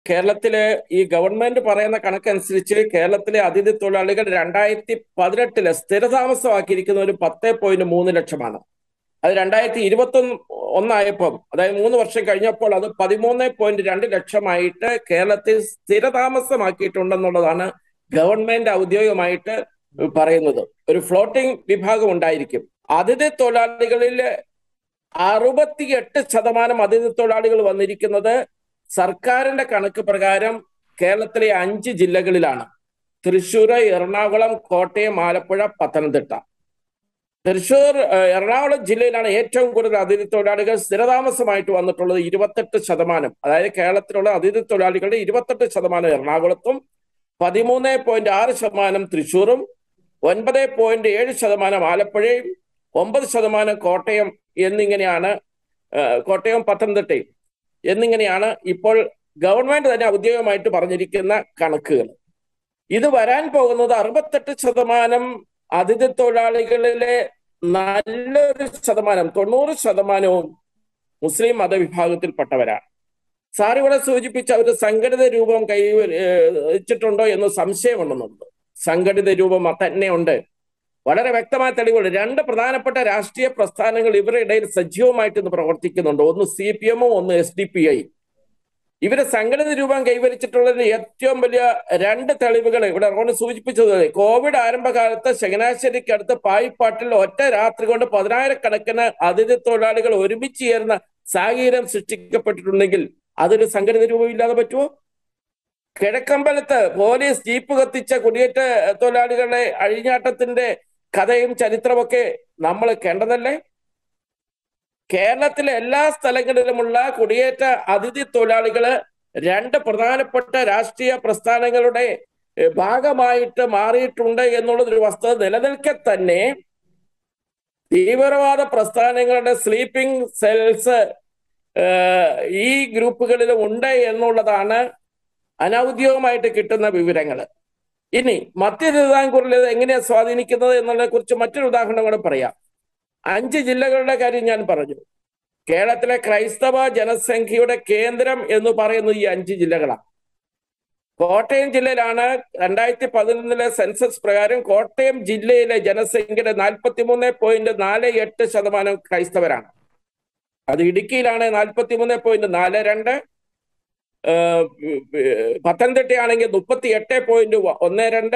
കേരളത്തിലെ ഈ ഗവൺമെന്റ് പറയുന്ന കണക്കനുസരിച്ച് കേരളത്തിലെ അതിഥി തൊഴിലാളികൾ രണ്ടായിരത്തി പതിനെട്ടില് സ്ഥിരതാമസമാക്കിയിരിക്കുന്ന ഒരു പത്ത് പോയിന്റ് മൂന്ന് ലക്ഷമാണ് അത് രണ്ടായിരത്തി ഇരുപത്തി ഒന്നായപ്പം അതായത് മൂന്ന് വർഷം കഴിഞ്ഞപ്പോൾ അത് പതിമൂന്ന് പോയിന്റ് രണ്ട് ലക്ഷമായിട്ട് കേരളത്തിൽ സ്ഥിരതാമസമാക്കിയിട്ടുണ്ടെന്നുള്ളതാണ് ഗവൺമെന്റ് ഔദ്യോഗികമായിട്ട് പറയുന്നത് ഒരു ഫ്ലോട്ടിംഗ് വിഭാഗം ഉണ്ടായിരിക്കും അതിഥി തൊഴിലാളികളിൽ അറുപത്തിയെട്ട് ശതമാനം അതിഥി തൊഴിലാളികൾ വന്നിരിക്കുന്നത് സർക്കാരിന്റെ കണക്ക് പ്രകാരം കേരളത്തിലെ അഞ്ച് ജില്ലകളിലാണ് തൃശ്ശൂർ എറണാകുളം കോട്ടയം ആലപ്പുഴ പത്തനംതിട്ട തൃശ്ശൂർ ഏഹ്, എറണാകുളം ജില്ലയിലാണ് ഏറ്റവും കൂടുതൽ അതിഥി തൊഴിലാളികൾ സ്ഥിരതാമസമായിട്ട് വന്നിട്ടുള്ളത് ഇരുപത്തെട്ട് ശതമാനം അതായത് കേരളത്തിലുള്ള അതിഥി തൊഴിലാളികളുടെ ഇരുപത്തെട്ട് ശതമാനം എറണാകുളത്തും പതിമൂന്ന് പോയിന്റ് ആറ് ശതമാനം തൃശ്ശൂറും ഒൻപത് പോയിന്റ് ഏഴ് ശതമാനം ആലപ്പുഴയും ഒമ്പത് ശതമാനം കോട്ടയം എന്നിങ്ങനെയാണ് ഏഹ്, കോട്ടയം പത്തനംതിട്ടയും എന്നിങ്ങനെയാണ് ഇപ്പോൾ ഗവൺമെന്റ് തന്നെ ഔദ്യോഗികമായിട്ട് പറഞ്ഞിരിക്കുന്ന കണക്കുകൾ ഇത് വരാൻ പോകുന്നത് അറുപത്തെട്ട് ശതമാനം അതിഥി തൊഴിലാളികളിലെ നല്ലൊരു ശതമാനം തൊണ്ണൂറ് ശതമാനവും മുസ്ലിം മതവിഭാഗത്തിൽപ്പെട്ടവരാണ് സാർ ഇവിടെ സൂചിപ്പിച്ച ഒരു സംഘടിത രൂപം കൈ വെച്ചിട്ടുണ്ടോ എന്ന് സംശയമുണ്ടെന്നുണ്ട് സംഘടിത രൂപം തന്നെ ഉണ്ട് വളരെ വ്യക്തമായ തെളിവുകൾ രണ്ട് പ്രധാനപ്പെട്ട രാഷ്ട്രീയ പ്രസ്ഥാനങ്ങൾ ഇവരുടെ ഇടയിൽ സജീവമായിട്ട് ഇന്ന് പ്രവർത്തിക്കുന്നുണ്ട് ഒന്ന് സി പി എമ്മും ഒന്ന് എസ് ഡി പി ഐ ഇവര് സംഘടിത രൂപം കൈവരിച്ചിട്ടുള്ളതിന് ഏറ്റവും വലിയ രണ്ട് തെളിവുകൾ ഇവിടെ റോണി സൂചിപ്പിച്ചത് കോവിഡ് ആരംഭകാലത്ത് ചങ്ങനാശ്ശേരിക്കടുത്ത് പായിപ്പാട്ടിൽ ഒറ്റ രാത്രി കൊണ്ട് പതിനായിരക്കണക്കിന് അതിഥി തൊഴിലാളികൾ ഒരുമിച്ച് ചേർന്ന സാഹചര്യം സൃഷ്ടിക്കപ്പെട്ടിട്ടുണ്ടെങ്കിൽ അതൊരു സംഘടിത രൂപം ഇല്ലാതെ പറ്റുമോ കിഴക്കമ്പലത്ത് പോലീസ് ജീപ്പ് കത്തിച്ച കുടിയേറ്റ തൊഴിലാളികളുടെ അഴിഞ്ഞാട്ടത്തിന്റെ കഥയും ചരിത്രമൊക്കെ നമ്മൾ കണ്ടതല്ലേ കേരളത്തിലെ എല്ലാ സ്ഥലങ്ങളിലുമുള്ള കുടിയേറ്റ അതിഥി തൊഴിലാളികള് രണ്ട് പ്രധാനപ്പെട്ട രാഷ്ട്രീയ പ്രസ്ഥാനങ്ങളുടെ ഏഹ്, ഭാഗമായിട്ട് മാറിയിട്ടുണ്ട് എന്നുള്ളത് ഒരു വസ്തുത നിലനിൽക്കെ തന്നെ തീവ്രവാദ പ്രസ്ഥാനങ്ങളുടെ സ്ലീപ്പിംഗ് സെൽസ് ഈ ഗ്രൂപ്പുകളിലും ഉണ്ട് എന്നുള്ളതാണ് അനൗദ്യോഗികമായിട്ട് കിട്ടുന്ന വിവരങ്ങൾ ഇനി മധ്യ തിരുവിതാംകൂറിൽ ഇത് എങ്ങനെയാണ് സ്വാധീനിക്കുന്നത് എന്നുള്ളതിനെ കുറിച്ച് മറ്റൊരു ഉദാഹരണം കൂടെ പറയാം അഞ്ച് ജില്ലകളുടെ കാര്യം ഞാൻ പറഞ്ഞു കേരളത്തിലെ ക്രൈസ്തവ ജനസംഖ്യയുടെ കേന്ദ്രം എന്ന് പറയുന്നത് ഈ അഞ്ച് ജില്ലകളാണ് കോട്ടയം ജില്ലയിലാണ് രണ്ടായിരത്തി പതിനൊന്നിലെ സെൻസസ് പ്രകാരം കോട്ടയം ജില്ലയിലെ ജനസംഖ്യയുടെ നാൽപ്പത്തി മൂന്ന് പോയിന്റ് നാല് എട്ട് ശതമാനം ക്രൈസ്തവരാണ് അത് ഇടുക്കിയിലാണ് നാൽപ്പത്തി മൂന്ന് പോയിന്റ് നാല് രണ്ട് ഏഹ് പത്തനംതിട്ടയാണെങ്കിൽ മുപ്പത്തി എട്ട് പോയിന്റ് ഒന്ന് രണ്ട്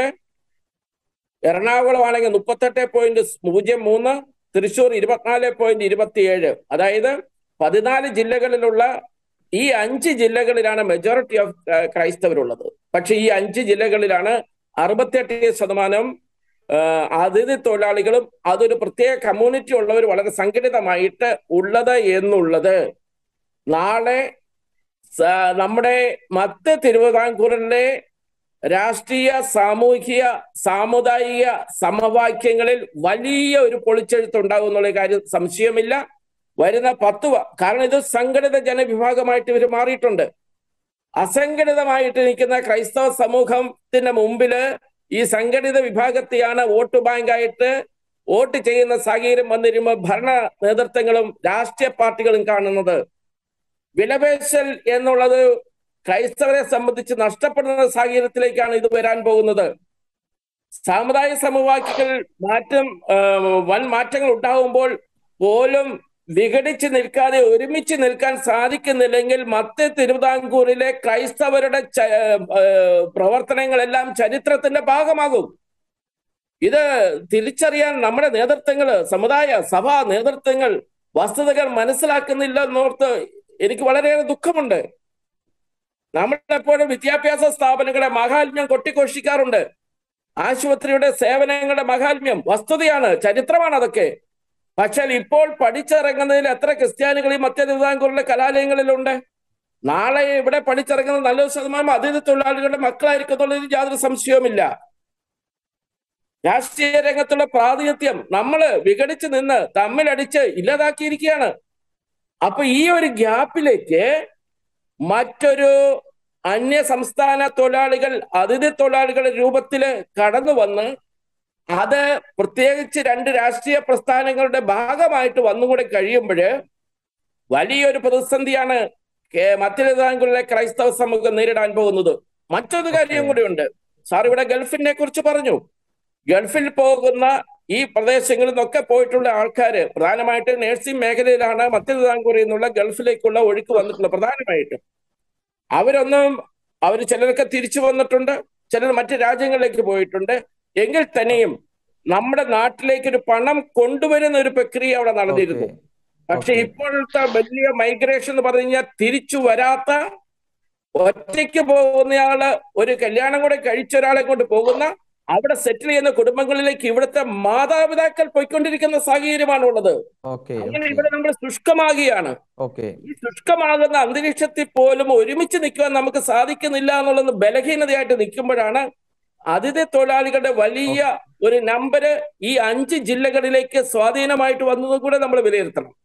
എറണാകുളം ആണെങ്കിൽ മുപ്പത്തെട്ട് പോയിന്റ് പൂജ്യം മൂന്ന് തൃശൂർ ഇരുപത്തിനാല് പോയിന്റ് ഇരുപത്തിയേഴ് അതായത് പതിനാല് ജില്ലകളിലുള്ള ഈ അഞ്ച് ജില്ലകളിലാണ് മെജോറിറ്റി ഓഫ് ക്രൈസ്തവരുള്ളത് പക്ഷെ ഈ അഞ്ച് ജില്ലകളിലാണ് അറുപത്തിയെട്ട് ശതമാനം ആഹ് അതിഥി തൊഴിലാളികളും അതൊരു പ്രത്യേക കമ്മ്യൂണിറ്റി ഉള്ളവർ വളരെ സംഘടിതമായിട്ട് ഉള്ളത് എന്നുള്ളത് നാളെ സ- നമ്മുടെ മധ്യ തിരുവിതാംകൂറിലെ രാഷ്ട്രീയ സാമൂഹിക സാമുദായിക സമവാക്യങ്ങളിൽ വലിയ ഒരു പൊളിച്ചെഴുത്ത് ഉണ്ടാകും എന്നുള്ള കാര്യം സംശയമില്ല വരുന്ന പത്ത് വ- കാരണം ഇത് സംഘടിത ജനവിഭാഗമായിട്ട് ഇവർ മാറിയിട്ടുണ്ട് അസംഘടിതമായിട്ട് നിൽക്കുന്ന ക്രൈസ്തവ സമൂഹത്തിന്റെ മുമ്പില് ഈ സംഘടിത വിഭാഗത്തെയാണ് വോട്ട് ബാങ്കായിട്ട് വോട്ട് ചെയ്യുന്ന സാഹചര്യം വന്നിരുമ്പോൾ ഭരണ നേതൃത്വങ്ങളും രാഷ്ട്രീയ പാർട്ടികളും കാണുന്നത് വിലപേശൽ എന്നുള്ളത് ക്രൈസ്തവരെ സംബന്ധിച്ച് നഷ്ടപ്പെടുന്ന സാഹചര്യത്തിലേക്കാണ് ഇത് വരാൻ പോകുന്നത് സാമുദായിക സമവാക്യങ്ങൾ മാറ്റം ആ, വൻ മാറ്റങ്ങൾ ഉണ്ടാകുമ്പോൾ പോലും വിഘടിച്ച് നിൽക്കാതെ ഒരുമിച്ച് നിൽക്കാൻ സാധിക്കുന്നില്ലെങ്കിൽ മധ്യ തിരുവിതാംകൂറിലെ ക്രൈസ്തവരുടെ ച- ആ, പ്രവർത്തനങ്ങളെല്ലാം ചരിത്രത്തിന്റെ ഭാഗമാകും ഇത് തിരിച്ചറിയാൻ നമ്മുടെ നേതൃത്വങ്ങള് സമുദായ സഭാ നേതൃത്വങ്ങൾ വസ്തുതകൾ മനസ്സിലാക്കുന്നില്ല എന്നോർത്ത് എനിക്ക് വളരെയേറെ ദുഃഖമുണ്ട് നമ്മളെപ്പോഴും വിദ്യാഭ്യാസ സ്ഥാപനങ്ങളെ മഹാത്മ്യം കൊട്ടിഘോഷിക്കാറുണ്ട് ആശുപത്രിയുടെ സേവനങ്ങളുടെ മഹാത്മ്യം വസ്തുതയാണ് ചരിത്രമാണ് അതൊക്കെ പക്ഷേ ഇപ്പോൾ പഠിച്ചിറങ്ങുന്നതിൽ എത്ര ക്രിസ്ത്യാനികൾ ഈ മധ്യ തിരുവിതാംകൂറിലെ കലാലയങ്ങളിലുണ്ട് നാളെ ഇവിടെ പഠിച്ചിറങ്ങുന്ന നല്ലൊരു ശതമാനം അതിഥി തൊഴിലാളികളുടെ മക്കളായിരിക്കും എന്നുള്ളതിൽ യാതൊരു സംശയവുമില്ല രാഷ്ട്രീയ രംഗത്തുള്ള പ്രാതിനിധ്യം നമ്മള് വിഘടിച്ച് നിന്ന് തമ്മിലടിച്ച് ഇല്ലാതാക്കിയിരിക്കുകയാണ് അപ്പൊ ഈ ഒരു ഗ്യാപ്പിലേക്ക് മറ്റൊരു അന്യ സംസ്ഥാന തൊഴിലാളികൾ അതിഥി തൊഴിലാളികളുടെ രൂപത്തില് കടന്നു വന്ന് അത് പ്രത്യേകിച്ച് രണ്ട് രാഷ്ട്രീയ പ്രസ്ഥാനങ്ങളുടെ ഭാഗമായിട്ട് വന്നുകൂടെ കഴിയുമ്പോൾ വലിയൊരു പ്രതിസന്ധിയാണ് കേ- മധ്യതിരുവിതാംകൂറിലെ ക്രൈസ്തവ സമൂഹം നേരിടാൻ പോകുന്നത് മറ്റൊരു കാര്യം Okay. കൂടിയുണ്ട് സാർ ഇവിടെ ഗൾഫിനെ കുറിച്ച് പറഞ്ഞു ഗൾഫിൽ പോകുന്ന ഈ പ്രദേശങ്ങളിൽ നിന്നൊക്കെ പോയിട്ടുള്ള ആൾക്കാര് പ്രധാനമായിട്ട് നഴ്സിംഗ് മേഖലയിലാണ് മധ്യതിരുവിതാംകൂറിൽ നിന്നുള്ള ഗൾഫിലേക്കുള്ള ഒഴുക്ക് വന്നിട്ടുള്ളത് പ്രധാനമായിട്ടും അവരൊന്നും അവർ ചിലരൊക്കെ തിരിച്ചു വന്നിട്ടുണ്ട് ചിലർ മറ്റു രാജ്യങ്ങളിലേക്ക് പോയിട്ടുണ്ട് എങ്കിൽ തന്നെയും നമ്മുടെ നാട്ടിലേക്ക് ഒരു പണം കൊണ്ടുവരുന്ന ഒരു പ്രക്രിയ അവിടെ നടന്നിരുന്നു ഓക്കെ പക്ഷെ Okay. ഇപ്പോഴത്തെ വലിയ മൈഗ്രേഷൻ എന്ന് പറഞ്ഞു കഴിഞ്ഞാൽ തിരിച്ചു വരാത്ത ഒറ്റയ്ക്ക് പോകുന്നയാള് ഒരു കല്യാണം കൂടെ കഴിച്ച ഒരാളെ കൊണ്ട് പോകുന്ന അവിടെ സെറ്റിൽ ചെയ്യുന്ന കുടുംബങ്ങളിലേക്ക് ഇവിടുത്തെ മാതാപിതാക്കൾ പോയിക്കൊണ്ടിരിക്കുന്ന സാഹചര്യമാണ് ഉള്ളത് ഓക്കെ അങ്ങനെ ഇവിടെ നമ്മൾ ശുഷ്കമാകുകയാണ് ഓക്കെ ഈ ശുഷ്കമാകുന്ന അന്തരീക്ഷത്തിൽ പോലും ഒരുമിച്ച് നിൽക്കുവാൻ നമുക്ക് സാധിക്കുന്നില്ല എന്നുള്ളത് ബലഹീനതയായിട്ട് നിൽക്കുമ്പോഴാണ് അതിഥി തൊഴിലാളികളുടെ വലിയ ഒരു നമ്പര് ഈ അഞ്ച് ജില്ലകളിലേക്ക് സ്വാധീനമായിട്ട് വന്നതും കൂടെ നമ്മൾ വിലയിരുത്തണം